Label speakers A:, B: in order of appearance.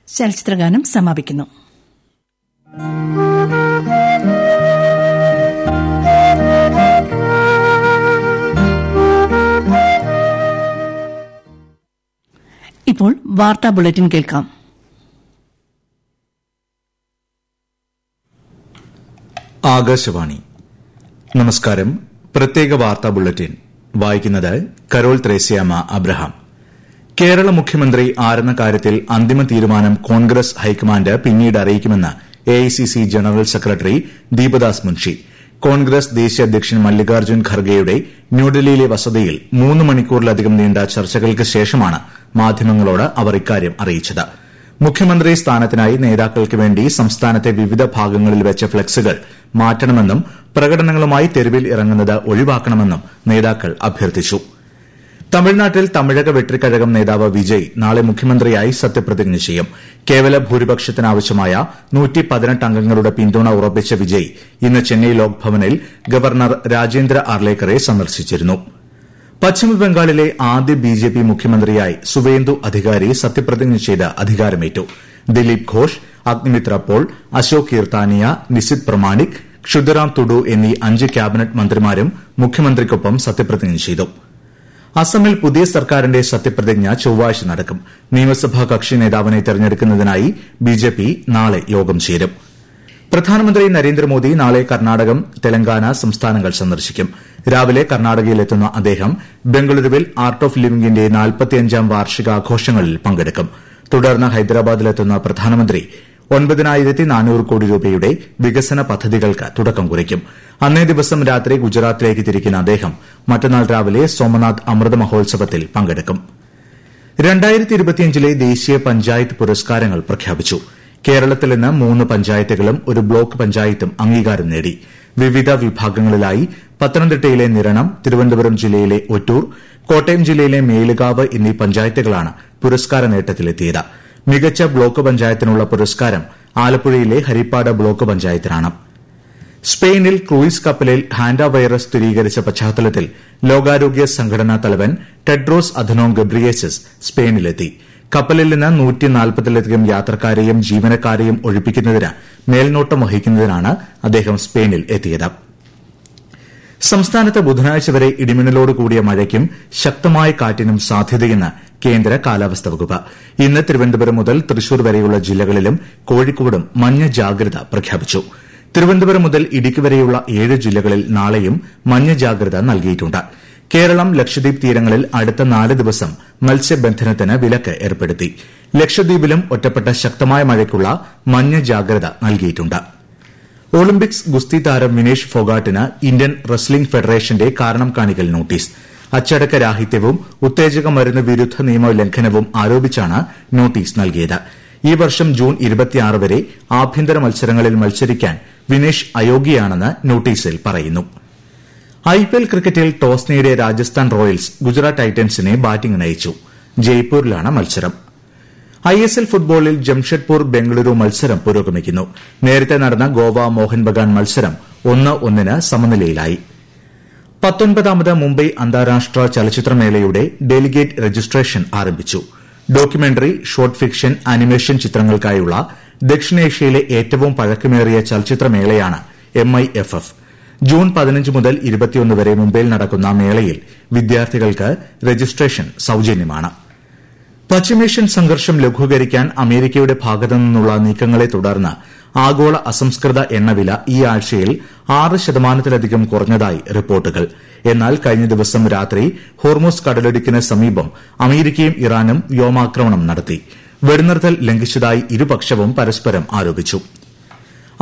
A: ചലച്ചിത്രഗാനം സമാപിക്കുന്നു ഇപ്പോൾ വാർത്താ ബുള്ളറ്റിൻ കേൾക്കാം
B: ആകാശവാണി നമസ്കാരം പ്രത്യേക വാർത്താ ബുള്ളറ്റിൻ വായിക്കുന്നത് കരോൾ ത്രേസ്യാമ അബ്രഹാം കേരള മുഖ്യമന്ത്രി ആരെന്ന കാര്യത്തിൽ അന്തിമ തീരുമാനം കോൺഗ്രസ് ഹൈക്കമാൻഡ് പിന്നീട് അറിയിക്കുമെന്ന് AICC general secretary Deepadas Munshi Congress ദേശീയ അധ്യക്ഷൻ മല്ലികാർജ്ജുൻ ഖർഗെയുടെ ന്യൂഡൽഹിയിലെ വസതിയിൽ മൂന്ന് മണിക്കൂറിലധികം നീണ്ട ചർച്ചകൾക്ക് ശേഷമാണ് മാധ്യമങ്ങളോട് അവർ ഇക്കാര്യം അറിയിച്ചത് മുഖ്യമന്ത്രി സ്ഥാനത്തിനായി നേതാക്കൾക്ക് വേണ്ടി സംസ്ഥാനത്തെ വിവിധ ഭാഗങ്ങളിൽ വെച്ച ഫ്ളക്സുകൾ മാറ്റണമെന്നും പ്രകടനങ്ങളുമായി തെരുവിൽ ഇറങ്ങുന്നത് ഒഴിവാക്കണമെന്നും നേതാക്കൾ അഭ്യർത്ഥിച്ചു തമിഴ്നാട്ടിൽ തമിഴക വെട്രിക്കഴകം നേതാവ് വിജയ് നാളെ മുഖ്യമന്ത്രിയായി സത്യപ്രതിജ്ഞ ചെയ്യും കേവല ഭൂരിപക്ഷത്തിനാവശ്യമായ അംഗങ്ങളുടെ പിന്തുണ ഉറപ്പിച്ച വിജയ് ഇന്ന് ചെന്നൈ ലോക്ഭവനിൽ ഗവർണർ രാജേന്ദ്ര ആർലേക്കറെ സന്ദർശിച്ചിരുന്നു പശ്ചിമബംഗാളിലെ ആദ്യ ബിജെപി മുഖ്യമന്ത്രിയായി സുവേന്ദു അധികാരി സത്യപ്രതിജ്ഞ ചെയ്ത് അധികാരമേറ്റു ദിലീപ് ഘോഷ് അഗ്നിമിത്ര പോൾ അശോക് കീർത്താനിയ നിസിത് പ്രമാണിക് ക്ഷുദറാം തുഡു എന്നീ അഞ്ച് ക്യാബിനറ്റ് മന്ത്രിമാരും മുഖ്യമന്ത്രിക്കൊപ്പം സത്യപ്രതിജ്ഞ ചെയ്തു അസമിൽ പുതിയ സർക്കാരിന്റെ സത്യപ്രതിജ്ഞ ചൊവ്വാഴ്ച നടക്കും നിയമസഭാ കക്ഷി നേതാവിനെ തെരഞ്ഞെടുക്കുന്നതിനായി ബിജെപി നാളെ യോഗം ചേരും പ്രധാനമന്ത്രി നരേന്ദ്രമോദി നാളെ കർണാടകം തെലങ്കാന സംസ്ഥാനങ്ങൾ സന്ദർശിക്കും രാവിലെ കർണാടകയിലെത്തുന്ന അദ്ദേഹം ബംഗളൂരുവിൽ ആർട്ട് ഓഫ് ലിവിംഗിന്റെ നാൽപ്പത്തിയഞ്ചാം വാർഷികാഘോഷങ്ങളിൽ പങ്കെടുക്കും തുടർന്ന് ഹൈദരാബാദിലെത്തുന്ന പ്രധാനമന്ത്രി ഒൻപതിനായിരത്തി നാനൂറ് കോടി രൂപയുടെ വികസന പദ്ധതികൾക്ക് തുടക്കം കുറിക്കും അന്നേ ദിവസം രാത്രി ഗുജറാത്തിലേക്ക് തിരിക്കുന്ന അദ്ദേഹം മറ്റന്നാൾ രാവിലെ സോമനാഥ് അമൃത മഹോത്സവത്തിൽ പങ്കെടുക്കും ലെ ദേശീയ പഞ്ചായത്ത് പുരസ്കാരങ്ങൾ പ്രഖ്യാപിച്ചു കേരളത്തിൽ നിന്ന് മൂന്ന് പഞ്ചായത്തുകളും ഒരു ബ്ലോക്ക് പഞ്ചായത്തും അംഗീകാരം നേടി വിവിധ വിഭാഗങ്ങളിലായി പത്തനംതിട്ടയിലെ നിരണം തിരുവനന്തപുരം ജില്ലയിലെ ഒറ്റൂർ കോട്ടയം ജില്ലയിലെ മേലുകാവ് എന്നീ പഞ്ചായത്തുകളാണ് പുരസ്കാര നേട്ടത്തിലെത്തിയത് മികച്ച ബ്ലോക്ക് പഞ്ചായത്തിനുള്ള പുരസ്കാരം ആലപ്പുഴയിലെ ഹരിപ്പാട് ബ്ലോക്ക് പഞ്ചായത്തിനാണ് സ്പെയിനിൽ ക്രൂയിസ് കപ്പലിൽ ഹാൻഡ വൈറസ് സ്ഥിരീകരിച്ച പശ്ചാത്തലത്തിൽ ലോകാരോഗ്യ സംഘടനാ തലവൻ ടെഡ്രോസ് അധനോം ഗബ്രിയേസസ് സ്പെയിനിലെത്തി കപ്പലിൽ നിന്ന് നൂറ്റിനാൽപ്പതിലധികം യാത്രക്കാരെയും ജീവനക്കാരെയും ഒഴിപ്പിക്കുന്നതിന് മേൽനോട്ടം വഹിക്കുന്നതിനാണ് അദ്ദേഹം സ്പെയിനിൽ എത്തിയത് സംസ്ഥാനത്ത് ബുധനാഴ്ച വരെ ഇടിമിന്നലോട് കൂടിയ മഴയ്ക്കും ശക്തമായ കാറ്റിനും സാധ്യതയെന്ന് കേന്ദ്ര കാലാവസ്ഥാ വകുപ്പ് ഇന്ന് തിരുവനന്തപുരം മുതൽ തൃശൂർ വരെയുള്ള ജില്ലകളിലും കോഴിക്കോടും മഞ്ഞ ജാഗ്രത പ്രഖ്യാപിച്ചു തിരുവനന്തപുരം മുതൽ ഇടുക്കി വരെയുള്ള ഏഴ് ജില്ലകളിൽ നാളെയും മഞ്ഞ ജാഗ്രത നൽകിയിട്ടുണ്ട് കേരളം ലക്ഷദ്വീപ് തീരങ്ങളിൽ അടുത്ത നാല് ദിവസം മത്സ്യബന്ധനത്തിന് വിലക്ക് ഏർപ്പെടുത്തി ലക്ഷദ്വീപിലും ഒറ്റപ്പെട്ട ശക്തമായ മഴയ്ക്കുള്ള മഞ്ഞ ജാഗ്രത നൽകിയിട്ടുണ്ട് ഒളിമ്പിക്സ് ഗുസ്തി താരം വിനേഷ് ഫോഗാട്ടിന് ഇന്ത്യൻ റെസ്ലിംഗ് ഫെഡറേഷന്റെ കാരണം കാണിക്കൽ നോട്ടീസ് അച്ചടക്ക രാഹിത്യവും ഉത്തേജക മരുന്ന് വിരുദ്ധ നിയമ ലംഘനവും ആരോപിച്ചാണ് നോട്ടീസ് നൽകിയത് ഈ വർഷം ജൂൺ വരെ ആഭ്യന്തര മത്സരങ്ങളിൽ മത്സരിക്കാൻ വിനേഷ് അയോഗ്യയാണെന്ന് നോട്ടീസിൽ പറയുന്നു ഐപിഎൽ ക്രിക്കറ്റിൽ ടോസ് നേടിയ രാജസ്ഥാൻ റോയൽസ് ഗുജറാത്ത് ടൈറ്റൻസിനെ ബാറ്റിംഗിന് അയച്ചു ജയ്പൂരിലാണ് മത്സരം ഐഎസ്എൽ ഫുട്ബോളിൽ ജംഷഡ്പൂർ ബംഗളൂരു മത്സരം പുരോഗമിക്കുന്നു നേരത്തെ നടന്ന ഗോവ മോഹൻ ബഗാൻ മത്സരം ഒന്ന് ഒന്നിന് സമനിലയിലായി പത്തൊൻപതാമത് മുംബൈ അന്താരാഷ്ട്ര ചലച്ചിത്രമേളയുടെ ഡെലിഗേറ്റ് രജിസ്ട്രേഷൻ ആരംഭിച്ചു ഡോക്യുമെന്ററി ഷോർട്ട് ഫിക്ഷൻ ആനിമേഷൻ ചിത്രങ്ങൾക്കായുള്ള ദക്ഷിണേഷ്യയിലെ ഏറ്റവും പഴക്കമേറിയ ചലച്ചിത്രമേളയാണ് എംഐഎഫ്എഫ് ജൂൺ പതിനഞ്ച് മുതൽ ഇരുപത്തിയൊന്ന് വരെ മുംബൈയിൽ നടക്കുന്ന മേളയിൽ വിദ്യാർത്ഥികൾക്ക് രജിസ്ട്രേഷൻ സൌജന്യമാണ് പശ്ചിമേഷ്യൻ സംഘർഷം ലഘൂകരിക്കാൻ അമേരിക്കയുടെ ഭാഗത്തുനിന്നുള്ള നീക്കങ്ങളെ തുടർന്ന് ആഗോള അസംസ്കൃത എണ്ണവില ഈ ആഴ്ചയിൽ ആറ് ശതമാനത്തിലധികം കുറഞ്ഞതായി റിപ്പോർട്ടുകൾ എന്നാൽ കഴിഞ്ഞ ദിവസം രാത്രി ഹോർമോസ് കടലിടുക്കിന് സമീപം അമേരിക്കയും ഇറാനും വ്യോമാക്രമണം നടത്തി വെടിനിർത്തൽ ലംഘിച്ചതായി ഇരുപക്ഷവും പരസ്പരം ആരോപിച്ചു